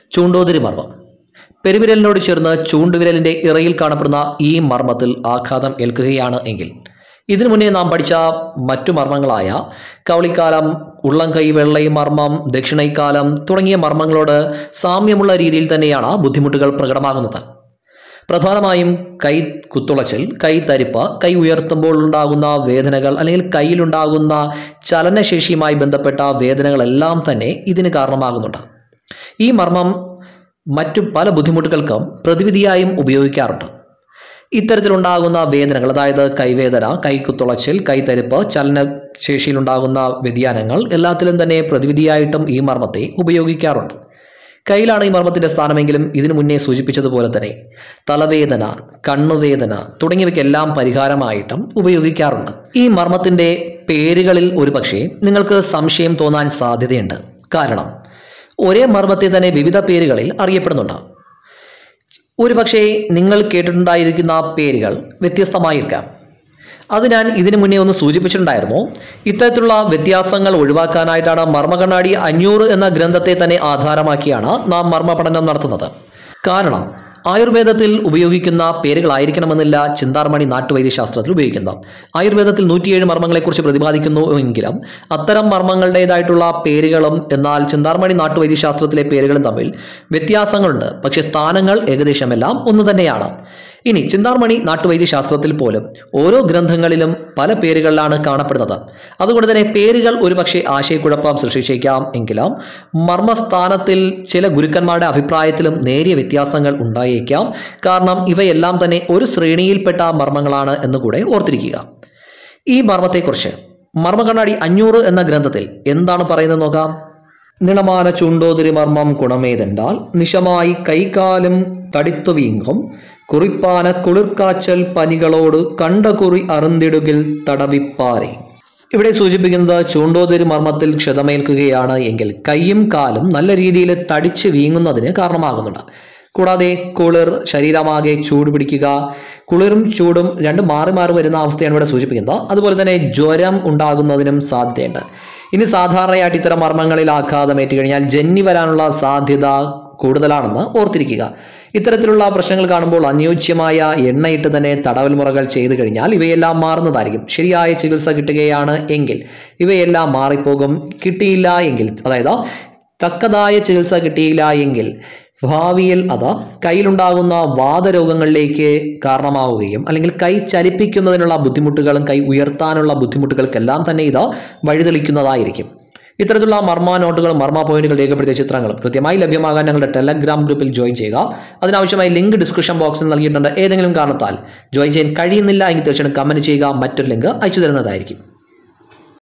ചൂണ്ടോതിരി മർമ്മം പെരുവിരലിനോട് ചേർന്ന് ചൂണ്ടുവിരലിന്റെ ഇറയിൽ കാണപ്പെടുന്ന ഈ മർമ്മത്തിൽ ആഘാതം ഏൽക്കുകയാണ് എങ്കിൽ ഇതിനു മുന്നേ നാം പഠിച്ച മറ്റു മർമ്മങ്ങളായ കവളിക്കാലം ഉള്ളംകൈ വെള്ളൈ മർമ്മം ദക്ഷിണൈക്കാലം തുടങ്ങിയ മർമ്മങ്ങളോട് സാമ്യമുള്ള രീതിയിൽ തന്നെയാണ് ബുദ്ധിമുട്ടുകൾ പ്രകടമാകുന്നത് പ്രധാനമായും കൈ കുത്തുളച്ചൽ കൈ തരിപ്പ് കൈ ഉയർത്തുമ്പോൾ ഉണ്ടാകുന്ന വേദനകൾ അല്ലെങ്കിൽ കയ്യിലുണ്ടാകുന്ന ചലനശേഷിയുമായി ബന്ധപ്പെട്ട വേദനകളെല്ലാം തന്നെ ഇതിന് കാരണമാകുന്നുണ്ട് ഈ മർമ്മം മറ്റു പല ബുദ്ധിമുട്ടുകൾക്കും പ്രതിവിധിയായും ഉപയോഗിക്കാറുണ്ട് ഇത്തരത്തിലുണ്ടാകുന്ന വേദനകൾ അതായത് കൈവേദന കൈക്കുത്തുളച്ചിൽ കൈത്തരിപ്പ് ചലനശേഷിയിലുണ്ടാകുന്ന വ്യതിയാനങ്ങൾ എല്ലാത്തിലും തന്നെ പ്രതിവിധിയായിട്ടും ഈ മർമ്മത്തെ ഉപയോഗിക്കാറുണ്ട് കയ്യിലാണ് ഈ മർമ്മത്തിന്റെ സ്ഥാനമെങ്കിലും ഇതിനു മുന്നേ സൂചിപ്പിച്ചതുപോലെ തന്നെ തലവേദന കണ്ണുവേദന തുടങ്ങിയവയ്ക്കെല്ലാം പരിഹാരമായിട്ടും ഉപയോഗിക്കാറുണ്ട് ഈ മർമ്മത്തിന്റെ പേരുകളിൽ ഒരുപക്ഷെ നിങ്ങൾക്ക് സംശയം തോന്നാൻ സാധ്യതയുണ്ട് കാരണം ഒരേ മർമ്മത്തെ തന്നെ വിവിധ പേരുകളിൽ അറിയപ്പെടുന്നുണ്ട് ഒരുപക്ഷെ നിങ്ങൾ കേട്ടിട്ടുണ്ടായിരിക്കുന്ന പേരുകൾ വ്യത്യസ്തമായിരിക്കാം അത് ഞാൻ ഇതിനു മുന്നേ ഒന്ന് സൂചിപ്പിച്ചിട്ടുണ്ടായിരുന്നു ഇത്തരത്തിലുള്ള വ്യത്യാസങ്ങൾ ഒഴിവാക്കാനായിട്ടാണ് മർമ്മകണ്ണാടി അഞ്ഞൂറ് എന്ന ഗ്രന്ഥത്തെ തന്നെ ആധാരമാക്കിയാണ് നാം മർമ്മ പഠനം നടത്തുന്നത് കാരണം ആയുർവേദത്തിൽ ഉപയോഗിക്കുന്ന പേരുകളായിരിക്കണമെന്നില്ല ചിന്താർമണി നാട്ടുവൈദ്യശാസ്ത്രത്തിൽ ഉപയോഗിക്കുന്നത് ആയുർവേദത്തിൽ നൂറ്റിയേഴ് മർമ്മങ്ങളെക്കുറിച്ച് പ്രതിപാദിക്കുന്നു എങ്കിലും അത്തരം മർമ്മങ്ങളുടേതായിട്ടുള്ള പേരുകളും എന്നാൽ ചിന്താർമണി നാട്ടുവൈദ്യശാസ്ത്രത്തിലെ പേരുകളും തമ്മിൽ വ്യത്യാസങ്ങളുണ്ട് പക്ഷേ സ്ഥാനങ്ങൾ ഏകദേശമെല്ലാം ഒന്നു തന്നെയാണ് ഇനി ചിന്താർമണി നാട്ടുവൈദ്യശാസ്ത്രത്തിൽ പോലും ഓരോ ഗ്രന്ഥങ്ങളിലും പല പേരുകളിലാണ് കാണപ്പെടുന്നത് അതുകൊണ്ട് തന്നെ പേരുകൾ ഒരുപക്ഷെ ആശയക്കുഴപ്പം സൃഷ്ടിച്ചേക്കാം എങ്കിലും മർമ്മസ്ഥാനത്തിൽ ചില ഗുരുക്കന്മാരുടെ അഭിപ്രായത്തിലും നേരിയ വ്യത്യാസങ്ങൾ ഉണ്ടായേക്കാം കാരണം ഇവയെല്ലാം തന്നെ ഒരു ശ്രേണിയിൽപ്പെട്ട മർമ്മങ്ങളാണ് എന്നുകൂടെ ഓർത്തിരിക്കുക ഈ മർമ്മത്തെക്കുറിച്ച് മർമ്മകണ്ണാടി അഞ്ഞൂറ് എന്ന ഗ്രന്ഥത്തിൽ എന്താണ് പറയുന്നത് നോക്കാം നിണമാന ചുണ്ടോതിരി മർമ്മം കുണമേതെണ്ടാൽ നിശമായി കൈകാലും തടിത്തു വീങ്കും കുറിപ്പാന കുളിർക്കാച്ചൽ പനികളോട് കണ്ടകുറി അറുന്തിടുകിൽ തടവിപ്പാരെ ഇവിടെ സൂചിപ്പിക്കുന്നത് ചൂണ്ടോതിരി മർമ്മത്തിൽ ക്ഷതമേൽക്കുകയാണ് എങ്കിൽ കൈയും കാലും നല്ല രീതിയിൽ തടിച്ച് വീങ്ങുന്നതിന് കാരണമാകുന്നുണ്ട് കൂടാതെ കുളിർ ശരീരമാകെ ചൂട് പിടിക്കുക കുളിറും ചൂടും രണ്ട് മാറി മാറി വരുന്ന അവസ്ഥയാണ് ഇവിടെ സൂചിപ്പിക്കുന്നത് അതുപോലെ തന്നെ ജ്വരം ഉണ്ടാകുന്നതിനും സാധ്യതയുണ്ട് ഇനി സാധാരണയായിട്ട് ഇത്തരം മർമ്മങ്ങളിൽ ആഘാതമേറ്റ് കഴിഞ്ഞാൽ ജന്നി വരാനുള്ള സാധ്യത കൂടുതലാണെന്ന് ഓർത്തിരിക്കുക ഇത്തരത്തിലുള്ള പ്രശ്നങ്ങൾ കാണുമ്പോൾ അനുയോജ്യമായ എണ്ണയിട്ട് തന്നെ തടവൽ മുറകൾ ചെയ്തു കഴിഞ്ഞാൽ ഇവയെല്ലാം മാറുന്നതായിരിക്കും ശരിയായ ചികിത്സ കിട്ടുകയാണ് എങ്കിൽ ഇവയെല്ലാം മാറിപ്പോകും കിട്ടിയില്ല എങ്കിൽ അതായത് തക്കതായ ചികിത്സ കിട്ടിയില്ല എങ്കിൽ ഭാവിയിൽ അത് കയ്യിലുണ്ടാകുന്ന വാദരോഗങ്ങളിലേക്ക് കാരണമാവുകയും അല്ലെങ്കിൽ കൈ ചലിപ്പിക്കുന്നതിനുള്ള ബുദ്ധിമുട്ടുകളും കൈ ഉയർത്താനുള്ള ബുദ്ധിമുട്ടുകൾക്കെല്ലാം തന്നെ ഇത് വഴിതെളിക്കുന്നതായിരിക്കും ഇത്തരത്തിലുള്ള മർമ്മ നോട്ടുകളും മർമ്മ പോയിന്റുകൾ രേഖപ്പെടുത്തിയ ചിത്രങ്ങളും കൃത്യമായി ലഭ്യമാകാൻ ഞങ്ങളുടെ ടെലഗ്രാം ഗ്രൂപ്പിൽ ജോയിൻ ചെയ്യുക അതിനാവശ്യമായി ലിങ്ക് ഡിസ്ക്രിപ്ഷൻ ബോക്സിൽ നൽകിയിട്ടുണ്ട് ഏതെങ്കിലും കാരണത്താൽ ജോയിൻ ചെയ്യാൻ കഴിയുന്നില്ല എങ്കിൽ തീർച്ചയായിട്ടും കമന്റ് ചെയ്യുക മറ്റൊരു ലിങ്ക് അയച്ചു തരുന്നതായിരിക്കും